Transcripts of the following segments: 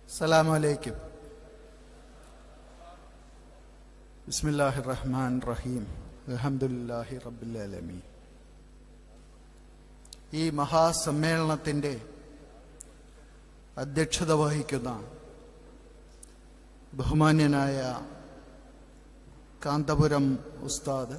السلام عليكم بسم الله الرحمن الرحيم الحمد لله رب العالمين ഈ മഹാസമ്മേളനത്തിൻ്റെ അധ്യക്ഷത വഹിക്കുന്ന ബഹുമാന്യനായ കാന്തപുരം ഉസ്താദ്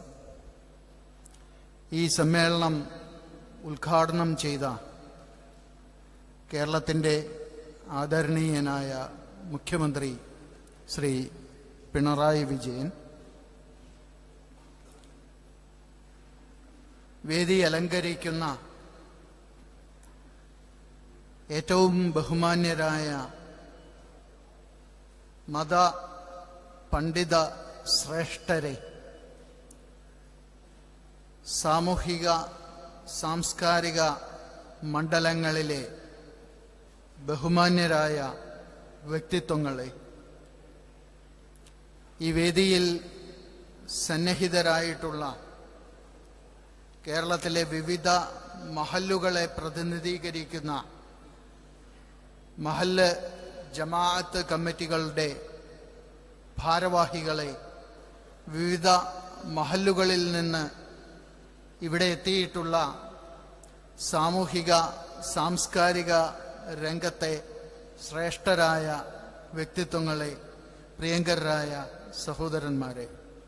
ഈ സമ്മേളനം ഉദ്ഘാടനം ചെയ്ത കേരളത്തിൻ്റെ ആദരണീയനായ മുഖ്യമന്ത്രി ശ്രീ പിണറായി വിജയൻ വേദി അലങ്കരിക്കുന്ന ഏറ്റവും ബഹുമാന്യരായ മത പണ്ഡിത ശ്രേഷ്ഠരെ സാമൂഹിക സാംസ്കാരിക മണ്ഡലങ്ങളിലെ ബഹുമാന്യരായ വ്യക്തിത്വങ്ങളെ ഈ വേദിയിൽ സന്നിഹിതരായിട്ടുള്ള കേരളത്തിലെ വിവിധ മഹല്ലുകളെ പ്രതിനിധീകരിക്കുന്ന മഹല്ല് ജമാഅത്ത് കമ്മിറ്റികളുടെ ഭാരവാഹികളെ വിവിധ മഹല്ലുകളിൽ നിന്ന് ഇവിടെ എത്തിയിട്ടുള്ള സാമൂഹിക സാംസ്കാരിക രംഗത്തെ ശ്രേഷ്ഠരായ വ്യക്തിത്വങ്ങളെ പ്രിയങ്കരായ സഹോദരന്മാരെ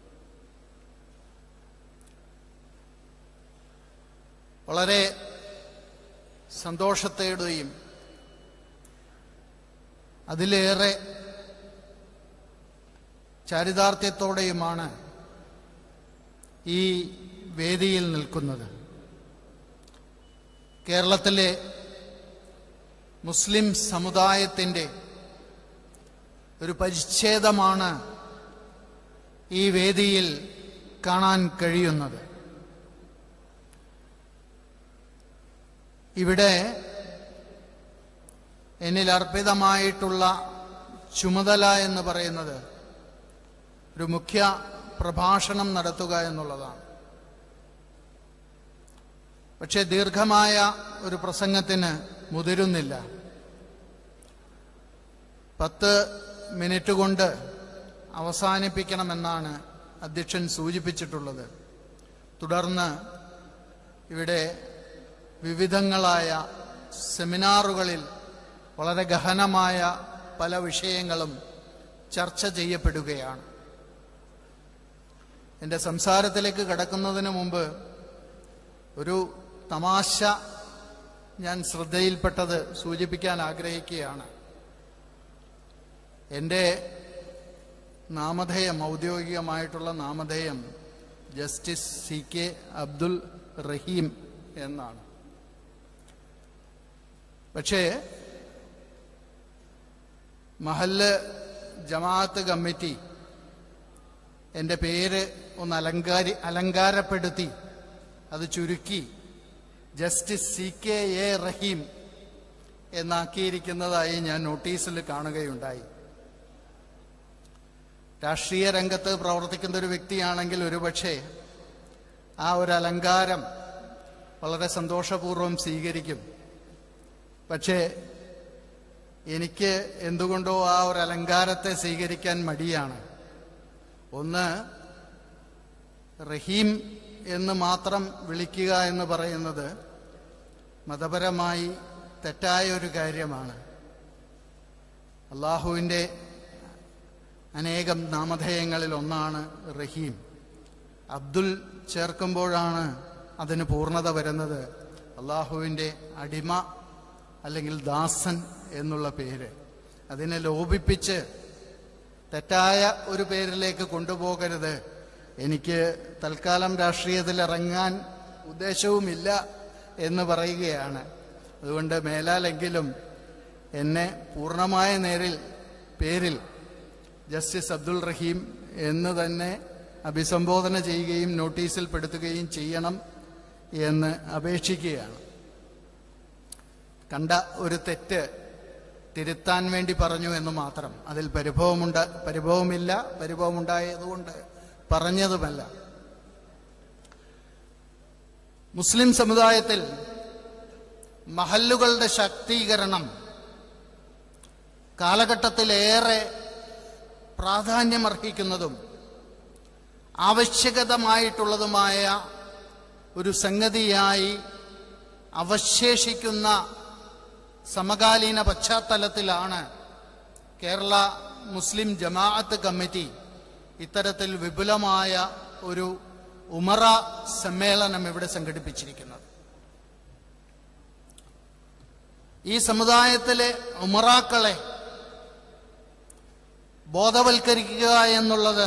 വളരെ സന്തോഷത്തോടെയും അതിലേറെ ചാരിതാർത്ഥ്യത്തോടെയുമാണ് ഈ വേദിയിൽ നിൽക്കുന്നത് കേരളത്തിലെ മുസ്ലിം സമുദായത്തിൻ്റെ ഒരു പരിച്ഛേദമാണ് ഈ വേദിയിൽ കാണാൻ കഴിയുന്നത് ഇവിടെ എന്നിൽ അർപ്പിതമായിട്ടുള്ള ചുമതല എന്ന് പറയുന്നത് ഒരു മുഖ്യ പ്രഭാഷണം നടത്തുക എന്നുള്ളതാണ് പക്ഷെ ദീർഘമായ ഒരു പ്രസംഗത്തിന് മുതിരുന്നില്ല പത്ത് മിനിറ്റ് കൊണ്ട് അവസാനിപ്പിക്കണമെന്നാണ് അധ്യക്ഷൻ സൂചിപ്പിച്ചിട്ടുള്ളത് തുടർന്ന് ഇവിടെ വിവിധങ്ങളായ സെമിനാറുകളിൽ വളരെ ഗഹനമായ പല വിഷയങ്ങളും ചർച്ച ചെയ്യപ്പെടുകയാണ് എൻ്റെ സംസാരത്തിലേക്ക് കടക്കുന്നതിന് മുമ്പ് ഒരു തമാശ ഞാൻ ശ്രദ്ധയിൽപ്പെട്ടത് സൂചിപ്പിക്കാൻ ആഗ്രഹിക്കുകയാണ് എൻ്റെ നാമധേയം ഔദ്യോഗികമായിട്ടുള്ള നാമധേയം justice C K Abdul Rahim എന്നാണ് പക്ഷേ മഹല്ല് ജമാഅത്ത് കമ്മിറ്റി എൻ്റെ പേര് ഒന്ന് അലങ്കാരി അലങ്കാരപ്പെടുത്തി അത് ചുരുക്കി justice C K A Rahim എന്നാക്കിയിരിക്കുന്നതായി ഞാൻ നോട്ടീസിൽ കാണുകയുണ്ടായി രാഷ്ട്രീയ രംഗത്ത് പ്രവർത്തിക്കുന്ന ഒരു വ്യക്തിയാണെങ്കിൽ ഒരുപക്ഷെ ആ ഒരു അലങ്കാരം വളരെ സന്തോഷപൂർവ്വം സ്വീകരിക്കും പക്ഷേ എനിക്ക് എന്തുകൊണ്ടോ ആ ഒരു അലങ്കാരത്തെ സ്വീകരിക്കാൻ മടിയാണ് ഒന്ന് റഹീം എന്ന് മാത്രം വിളിക്കുക എന്ന് പറയുന്നത് മതപരമായി തെറ്റായ ഒരു കാര്യമാണ് അള്ളാഹുവിൻ്റെ അനേകം നാമധേയങ്ങളിൽ ഒന്നാണ് റഹീം അബ്ദുൽ ചേർക്കുമ്പോഴാണ് അതിന് പൂർണ്ണത വരുന്നത് അള്ളാഹുവിൻ്റെ അടിമ അല്ലെങ്കിൽ ദാസൻ എന്നുള്ള പേര് അതിനെ ലോപിപ്പിച്ച് തെറ്റായ ഒരു പേരിലേക്ക് കൊണ്ടുപോകരുത് എനിക്ക് തൽക്കാലം രാഷ്ട്രീയത്തിൽ ഇറങ്ങാൻ ഉദ്ദേശവുമില്ല എന്ന് പറയുകയാണ് അതുകൊണ്ട് മേലാലെങ്കിലും എന്നെ പൂർണ്ണമായ നേരിൽ പേരിൽ ജസ്റ്റിസ് അബ്ദുൾ റഹീം എന്ന് തന്നെ അഭിസംബോധന ചെയ്യുകയും നോട്ടീസിൽ പെടുത്തുകയും ചെയ്യണം എന്ന് അപേക്ഷിക്കുകയാണ് കണ്ട ഒരു തെറ്റ് തിരുത്താൻ വേണ്ടി പറഞ്ഞു എന്ന് മാത്രം അതിൽ പരിഭവമുണ്ട പരിഭവമില്ല പരിഭവമുണ്ടായതുകൊണ്ട് പറഞ്ഞതുമല്ല മുസ്ലിം സമുദായത്തിൽ മഹല്ലുകളുടെ ശാക്തീകരണം കാലഘട്ടത്തിലേറെ പ്രാധാന്യമർഹിക്കുന്നതും ആവശ്യകതമായിട്ടുള്ളതുമായ ഒരു സംഗതിയായി അവശേഷിക്കുന്ന സമകാലീന പശ്ചാത്തലത്തിലാണ് കേരള മുസ്ലിം ജമാഅത്ത് കമ്മിറ്റി ഇത്തരത്തിൽ വിപുലമായ ഒരു ഉമറ സമ്മേളനം ഇവിടെ സംഘടിപ്പിച്ചിരിക്കുന്നത് ഈ സമുദായത്തിലെ ഉമറാക്കളെ ബോധവൽക്കരിക്കുക എന്നുള്ളത്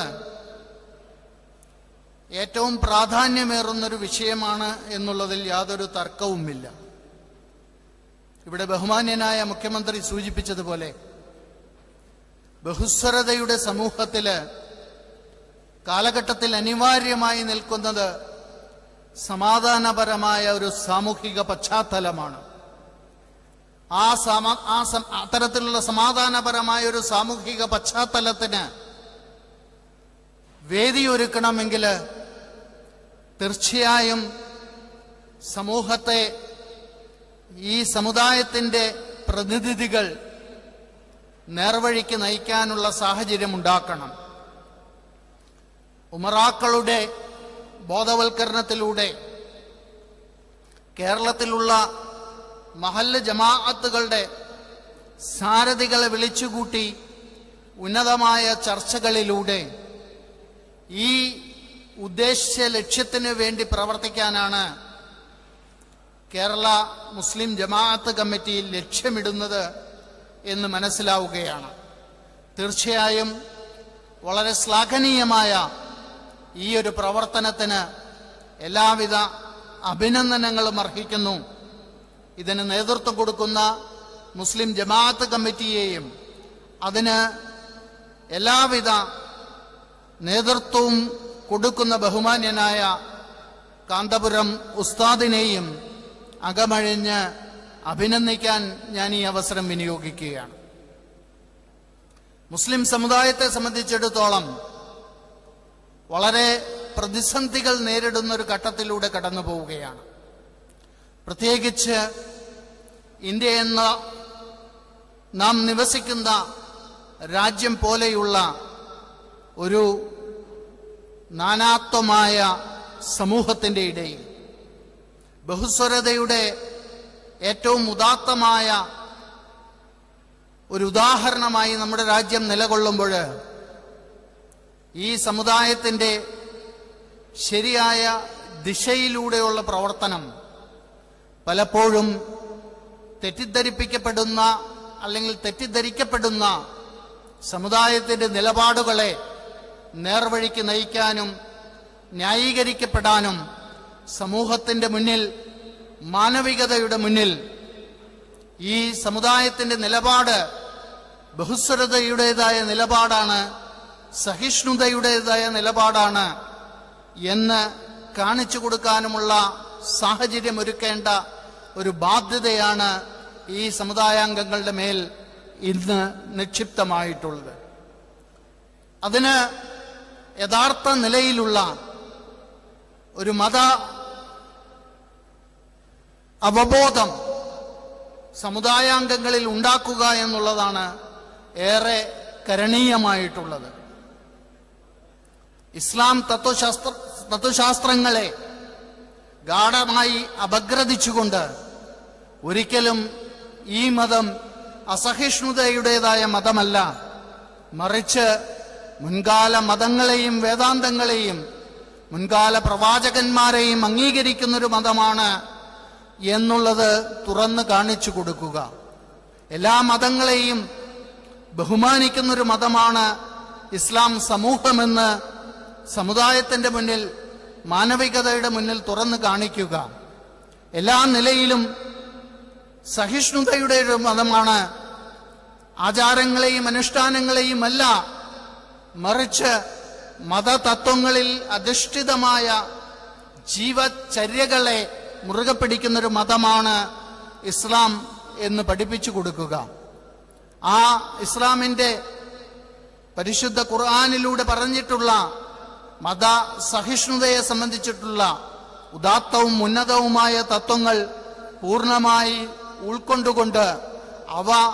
ഏറ്റവും പ്രാധാന്യമേറുന്നൊരു വിഷയമാണ് എന്നുള്ളതിൽ യാതൊരു തർക്കവുമില്ല ഇവിടെ ബഹുമാന്യനായ മുഖ്യമന്ത്രി സൂചിപ്പിച്ചതുപോലെ ബഹുസ്വരതയുടെ സമൂഹത്തില് കാലഘട്ടത്തിൽ അനിവാര്യമായി നിൽക്കുന്നത് സമാധാനപരമായ ഒരു സാമൂഹിക പശ്ചാത്തലമാണ് ആ സമ ആ സം- അത്തരത്തിലുള്ള സമാധാനപരമായ ഒരു സാമൂഹിക പശ്ചാത്തലത്തിന് വേദിയൊരുക്കണമെങ്കിൽ തീർച്ചയായും സമൂഹത്തെ ഈ സമുദായത്തിന്റെ പ്രതിനിധികൾ നേർവഴിക്ക് നയിക്കാനുള്ള സാഹചര്യം ഉണ്ടാക്കണം ഉമറാക്കളുടെ ബോധവൽക്കരണത്തിലൂടെ കേരളത്തിലുള്ള മഹല്ല് ജമാഅത്തുകളുടെ സാരഥികളെ വിളിച്ചുകൂട്ടി ഉന്നതമായ ചർച്ചകളിലൂടെ ഈ ഉദ്ദേശ ലക്ഷ്യത്തിന് വേണ്ടി പ്രവർത്തിക്കാനാണ് കേരള മുസ്ലിം ജമാഅത്ത് കമ്മിറ്റി ലക്ഷ്യമിടുന്നത് എന്ന് മനസ്സിലാവുകയാണ് തീർച്ചയായും വളരെ ശ്ലാഘനീയമായ ഈ ഒരു പ്രവർത്തനത്തിന് എല്ലാവിധ അഭിനന്ദനങ്ങളും അർഹിക്കുന്നു ഇതിന് നേതൃത്വം കൊടുക്കുന്ന മുസ്ലിം ജമാഅത്ത് കമ്മിറ്റിയെയും അതിന് എല്ലാവിധ നേതൃത്വവും കൊടുക്കുന്ന ബഹുമാന്യനായ കാന്തപുരം ഉസ്താദിനെയും അകമഴിഞ്ഞ് അഭിനന്ദിക്കാൻ ഞാൻ ഈ അവസരം വിനിയോഗിക്കുകയാണ് മുസ്ലിം സമുദായത്തെ സംബന്ധിച്ചിടത്തോളം വളരെ പ്രതിസന്ധികൾ നേരിടുന്ന ഒരു ഘട്ടത്തിലൂടെ കടന്നു പോവുകയാണ് പ്രത്യേകിച്ച് ഇന്ത്യ എന്ന നാം നിവസിക്കുന്ന രാജ്യം പോലെയുള്ള ഒരു നാനാത്വമായ സമൂഹത്തിന്റെ ഇടയിൽ ബഹുസ്വരതയുടെ ഏറ്റവും ഉദാത്തമായ ഒരു ഉദാഹരണമായി നമ്മുടെ രാജ്യം നിലകൊള്ളുമ്പോൾ ഈ സമുദായത്തിന്റെ ശരിയായ ദിശയിലൂടെയുള്ള പ്രവർത്തനം പലപ്പോഴും തെറ്റിദ്ധരിപ്പിക്കപ്പെടുന്ന അല്ലെങ്കിൽ തെറ്റിദ്ധരിക്കപ്പെടുന്ന സമുദായത്തിന്റെ നിലപാടുകളെ നേർവഴിക്ക് നയിക്കാനും ന്യായീകരിക്കപ്പെടാനും സമൂഹത്തിന്റെ മുന്നിൽ മാനവികതയുടെ മുന്നിൽ ഈ സമുദായത്തിന്റെ നിലപാട് ബഹുസ്വരതയുടേതായ നിലപാടാണ് സഹിഷ്ണുതയുടേതായ നിലപാടാണ് എന്ന് കാണിച്ചു കൊടുക്കാനുമുള്ള സാഹചര്യം ഒരുക്കേണ്ട ഒരു ബാധ്യതയാണ് ഈ സമുദായാംഗങ്ങളുടെ മേൽ ഇന്ന് നിക്ഷിപ്തമായിട്ടുള്ളത് അതിന് യഥാർത്ഥ നിലയിലുള്ള ഒരു മത അവബോധം സമുദായാംഗങ്ങളിൽ ഉണ്ടാക്കുക എന്നുള്ളതാണ് ഏറെ കരണീയമായിട്ടുള്ളത് ഇസ്ലാം തത്വശാസ്ത്ര തത്വശാസ്ത്രങ്ങളെ ഗാഠമായി അപഗ്രഥിച്ചുകൊണ്ട് ഒരിക്കലും ഈ മതം അസഹിഷ്ണുതയുടേതായ മതമല്ല മറിച്ച് മുൻകാല മതങ്ങളെയും വേദാന്തങ്ങളെയും മുൻകാല പ്രവാചകന്മാരെയും അംഗീകരിക്കുന്നൊരു മതമാണ് എന്നുള്ളത് തുറന്ന് കാണിച്ചു കൊടുക്കുക എല്ലാ മതങ്ങളെയും ബഹുമാനിക്കുന്നൊരു മതമാണ് ഇസ്ലാം സമൂഹമെന്ന് സമുദായത്തിന്റെ മുന്നിൽ മാനവികതയുടെ മുന്നിൽ തുറന്നു കാണിക്കുക എല്ലാ നിലയിലും സഹിഷ്ണുതയുടെ ഒരു മതമാണ് ആചാരങ്ങളെയും അനുഷ്ഠാനങ്ങളെയും അല്ല മറിച്ച് മതതത്വങ്ങളിൽ അധിഷ്ഠിതമായ ജീവചര്യകളെ മുറുകെ പിടിക്കുന്നൊരു മതമാണ് ഇസ്ലാം എന്ന് പഠിപ്പിച്ചു കൊടുക്കുക ആ ഇസ്ലാമിന്റെ പരിശുദ്ധ ഖുർആാനിലൂടെ പറഞ്ഞിട്ടുള്ള മത സഹിഷ്ണുതയെ സംബന്ധിച്ചിട്ടുള്ള ഉദാത്തവും ഉന്നതവുമായ തത്വങ്ങൾ പൂർണ്ണമായി ഉൾക്കൊണ്ടുകൊണ്ട് അവ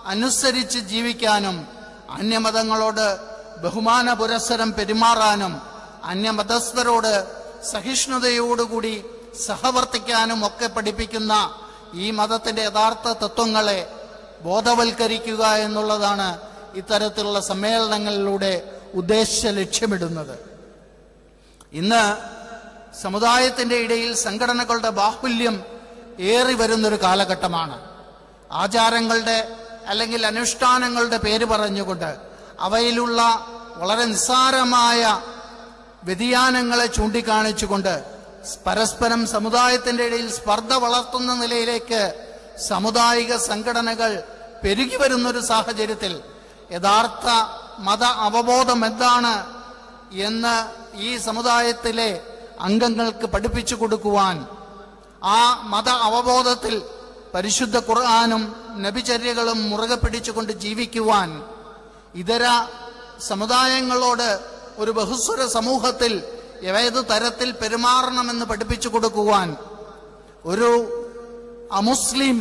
അനുസരിച്ച് ജീവിക്കാനും അന്യമതങ്ങളോട് ബഹുമാന പുരസ്സരം പെരുമാറാനും അന്യമതസ്ഥരോട് സഹിഷ്ണുതയോടുകൂടി സഹവർത്തിക്കാനും ഒക്കെ പഠിപ്പിക്കുന്ന ഈ മതത്തിന്റെ യഥാർത്ഥ തത്വങ്ങളെ ബോധവൽക്കരിക്കുക എന്നുള്ളതാണ് ഇത്തരത്തിലുള്ള സമ്മേളനങ്ങളിലൂടെ ഉദ്ദേശ ലക്ഷ്യമിടുന്നത് ഇന്ന് സമുദായത്തിന്റെ ഇടയിൽ സംഘടനകളുടെ ബാഹുല്യം ഏറി വരുന്നൊരു കാലഘട്ടമാണ് ആചാരങ്ങളുടെ അല്ലെങ്കിൽ അനുഷ്ഠാനങ്ങളുടെ പേര് പറഞ്ഞുകൊണ്ട് അവയിലുള്ള വളരെ നിസ്സാരമായ വ്യതിയാനങ്ങളെ ചൂണ്ടിക്കാണിച്ചുകൊണ്ട് പരസ്പരം സമുദായത്തിന്റെ ഇടയിൽ സ്പർദ്ധ വളർത്തുന്ന നിലയിലേക്ക് സാമുദായിക സംഘടനകൾ പെരുകി വരുന്നൊരു സാഹചര്യത്തിൽ യഥാർത്ഥ മത അവബോധം എന്താണ് എന്ന് ഈ സമുദായത്തിലെ അംഗങ്ങൾക്ക് പഠിപ്പിച്ചു കൊടുക്കുവാൻ ആ മത അവബോധത്തിൽ പരിശുദ്ധ ഖുർആാനും നബിചര്യകളും മുറുകെ പിടിച്ചുകൊണ്ട് ജീവിക്കുവാൻ ഇതര സമുദായങ്ങളോട് ഒരു ബഹുസ്വര സമൂഹത്തിൽ ഏത് തരത്തിൽ പെരുമാറണമെന്ന് പഠിപ്പിച്ചു കൊടുക്കുവാൻ ഒരു അമുസ്ലിം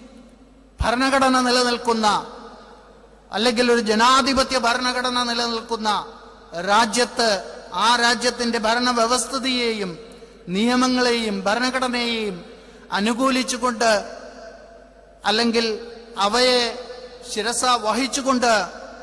ഭരണഘടന നിലനിൽക്കുന്ന അല്ലെങ്കിൽ ഒരു ജനാധിപത്യ ഭരണഘടന നിലനിൽക്കുന്ന രാജ്യത്ത് ആ രാജ്യത്തിന്റെ ഭരണവ്യവസ്ഥിതിയെയും നിയമങ്ങളെയും ഭരണഘടനയെയും അനുകൂലിച്ചുകൊണ്ട് അല്ലെങ്കിൽ അവയെ ശിരസ വഹിച്ചുകൊണ്ട്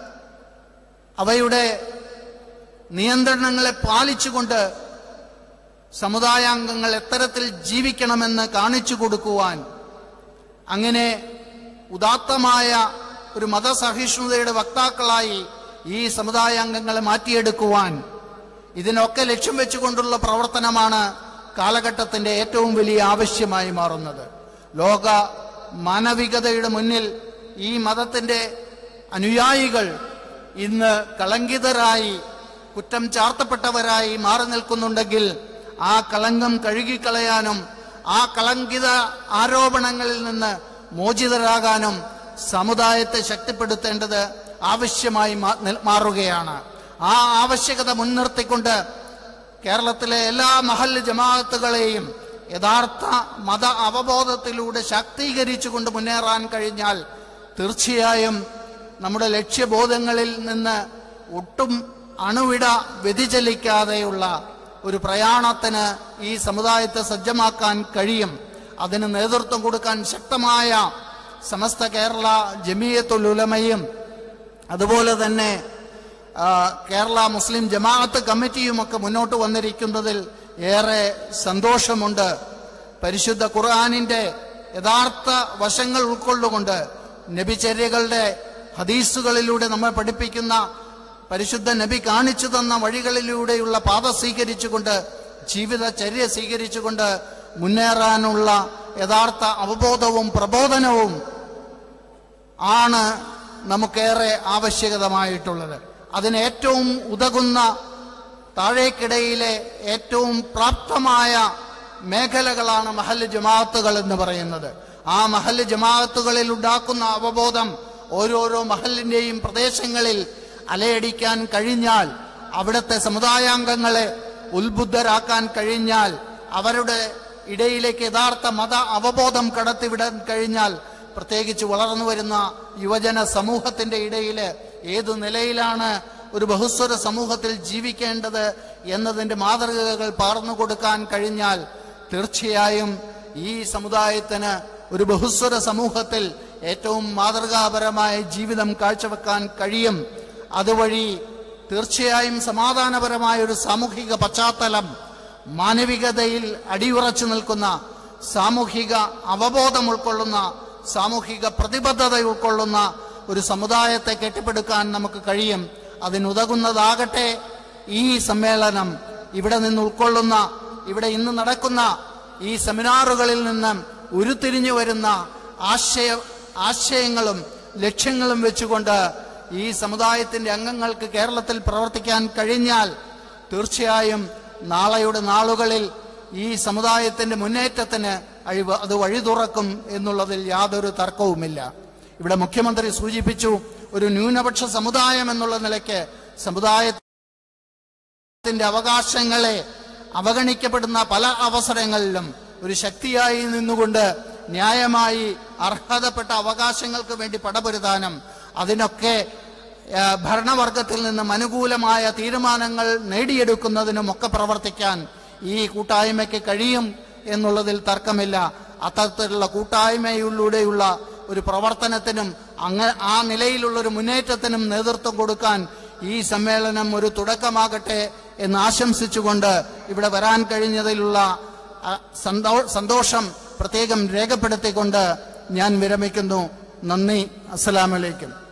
അവയുടെ നിയന്ത്രണങ്ങളെ പാലിച്ചുകൊണ്ട് സമുദായാംഗങ്ങൾ എത്തരത്തിൽ ജീവിക്കണമെന്ന് കാണിച്ചു കൊടുക്കുവാൻ അങ്ങനെ ഉദാത്തമായ ഒരു മതസഹിഷ്ണുതയുടെ വക്താക്കളായി ഈ സമുദായാംഗങ്ങളെ മാറ്റിയെടുക്കുവാൻ ഇതിനൊക്കെ ലക്ഷ്യം വെച്ചുകൊണ്ടുള്ള പ്രവർത്തനമാണ് കാലഘട്ടത്തിന്റെ ഏറ്റവും വലിയ ആവശ്യമായി മാറുന്നത് ലോക മാനവികതയുടെ മുന്നിൽ ഈ മതത്തിന്റെ അനുയായികൾ ഇന്ന് കളങ്കിതരായി കുറ്റം ചാർത്തപ്പെട്ടവരായി മാറി നിൽക്കുന്നുണ്ടെങ്കിൽ ആ കളങ്കം കഴുകിക്കളയാനും ആ കളങ്കിത ആരോപണങ്ങളിൽ നിന്ന് മോചിതരാകാനും സമുദായത്തെ ശക്തിപ്പെടുത്തേണ്ടത് ആവശ്യമായി മാ- നിൽ- മാറുകയാണ് ആ ആവശ്യകത മുൻനിർത്തിക്കൊണ്ട് കേരളത്തിലെ എല്ലാ മഹല്ല് ജമാഅത്തുകളെയും യഥാർത്ഥ മത അവബോധത്തിലൂടെ ശാക്തീകരിച്ചുകൊണ്ട് മുന്നേറാൻ കഴിഞ്ഞാൽ തീർച്ചയായും നമ്മുടെ ലക്ഷ്യബോധങ്ങളിൽ നിന്ന് ഒട്ടും അണുവിട വ്യതിചലിക്കാതെയുള്ള ഒരു പ്രയാണത്തിന് ഈ സമുദായത്തെ സജ്ജമാക്കാൻ കഴിയും അതിന് നേതൃത്വം കൊടുക്കാൻ ശക്തമായ സമസ്ത കേരള ജമീയത്തുൽ ഉലമയും അതുപോലെ തന്നെ ആ, കേരള മുസ്ലിം ജമാഅത്ത് കമ്മിറ്റിയുമൊക്കെ മുന്നോട്ട് വന്നിരിക്കുന്നതിൽ ഏറെ സന്തോഷമുണ്ട് പരിശുദ്ധ ഖുർആാനിന്റെ യഥാർത്ഥ വശങ്ങൾ ഉൾക്കൊള്ളുകൊണ്ട് നബിചര്യകളുടെ ഹദീസുകളിലൂടെ നമ്മെ പഠിപ്പിക്കുന്ന പരിശുദ്ധ നബി കാണിച്ചു തന്ന വഴികളിലൂടെയുള്ള പാത സ്വീകരിച്ചുകൊണ്ട് ജീവിതചര്യ സ്വീകരിച്ചുകൊണ്ട് മുന്നേറാനുള്ള യഥാർത്ഥ അവബോധവും പ്രബോധനവും ആണ് നമുക്കേറെ ആവശ്യകതമായിട്ടുള്ളത് അതിന് ഏറ്റവും ഉതകുന്ന താഴേക്കിടയിലെ ഏറ്റവും പ്രാപ്തമായ മേഖലകളാണ് മഹല്ല് ജമാഅത്തുകൾ എന്ന് പറയുന്നത് ആ മഹല്ല് ജമാഅത്തുകളിൽ ഉണ്ടാക്കുന്ന അവബോധം ഓരോരോ മഹലിന്റെയും പ്രദേശങ്ങളിൽ അലയടിക്കാൻ കഴിഞ്ഞാൽ അവിടുത്തെ സമുദായാംഗങ്ങളെ ഉത്ബുദ്ധരാക്കാൻ കഴിഞ്ഞാൽ അവരുടെ ഇടയിലേക്ക് യഥാർത്ഥ മത അവബോധം കടത്തിവിടാൻ കഴിഞ്ഞാൽ പ്രത്യേകിച്ച് വളർന്നു വരുന്ന യുവജന സമൂഹത്തിന്റെ ഇടയിൽ ഏതു നിലയിലാണ് ഒരു ബഹുസ്വര സമൂഹത്തിൽ ജീവിക്കേണ്ടത് എന്നതിന്റെ മാതൃകകൾ പാർന്നു കൊടുക്കാൻ കഴിഞ്ഞാൽ തീർച്ചയായും ഈ സമുദായത്തിന് ഒരു ബഹുസ്വര സമൂഹത്തിൽ ഏറ്റവും മാതൃകാപരമായ ജീവിതം കാഴ്ചവെക്കാൻ കഴിയും അതുവഴി തീർച്ചയായും സമാധാനപരമായ ഒരു സാമൂഹിക പശ്ചാത്തലം മാനവികതയിൽ അടിയുറച്ചു നിൽക്കുന്ന സാമൂഹിക അവബോധം ഉൾക്കൊള്ളുന്ന സാമൂഹിക പ്രതിബദ്ധത ഉൾക്കൊള്ളുന്ന ഒരു സമുദായത്തെ കെട്ടിപ്പടുക്കാൻ നമുക്ക് കഴിയും അതിനുതകുന്നതാകട്ടെ ഈ സമ്മേളനം ഇവിടെ നിന്ന് ഉൾക്കൊള്ളുന്ന ഇവിടെ ഇന്ന് നടക്കുന്ന ഈ സെമിനാറുകളിൽ നിന്ന് ഉരുത്തിരിഞ്ഞു വരുന്ന ആശയ ആശയങ്ങളും ലക്ഷ്യങ്ങളും വെച്ചുകൊണ്ട് ഈ സമുദായത്തിന്റെ അംഗങ്ങൾക്ക് കേരളത്തിൽ പ്രവർത്തിക്കാൻ കഴിഞ്ഞാൽ തീർച്ചയായും നാളെയുടെ നാളുകളിൽ ഈ സമുദായത്തിന്റെ മുന്നേറ്റത്തിന് അഴിവ് അത് വഴി തുറക്കും എന്നുള്ളതിൽ യാതൊരു തർക്കവുമില്ല ഇവിടെ മുഖ്യമന്ത്രി സൂചിപ്പിച്ചു ഒരു ന്യൂനപക്ഷ സമുദായം എന്നുള്ള നിലയ്ക്ക് സമുദായത്തിന്റെ അവകാശങ്ങളെ അവഗണിക്കപ്പെടുന്ന പല അവസരങ്ങളിലും ഒരു ശക്തിയായി നിന്നുകൊണ്ട് ന്യായമായി അർഹതപ്പെട്ട അവകാശങ്ങൾക്ക് വേണ്ടി പടപൊരുതാനും അതിനൊക്കെ ആ, ഭരണവർഗത്തിൽ നിന്നും അനുകൂലമായ തീരുമാനങ്ങൾ നേടിയെടുക്കുന്നതിനും ഒക്കെ പ്രവർത്തിക്കാൻ ഈ കൂട്ടായ്മയ്ക്ക് കഴിയും എന്നുള്ളതിൽ തർക്കമില്ല അത്തരത്തിലുള്ള കൂട്ടായ്മയിലൂടെയുള്ള ഒരു പ്രവർത്തനത്തിനും അങ്ങ ആ നിലയിലുള്ള ഒരു മുന്നേറ്റത്തിനും നേതൃത്വം കൊടുക്കാൻ ഈ സമ്മേളനം ഒരു തുടക്കമാകട്ടെ എന്ന് ആശംസിച്ചുകൊണ്ട് ഇവിടെ വരാൻ കഴിഞ്ഞതിലുള്ള ആ, സന്തോ- സന്തോഷം പ്രത്യേകം രേഖപ്പെടുത്തിക്കൊണ്ട് ഞാൻ വിരമിക്കുന്നു നന്ദി അസ്സലാമലൈക്കും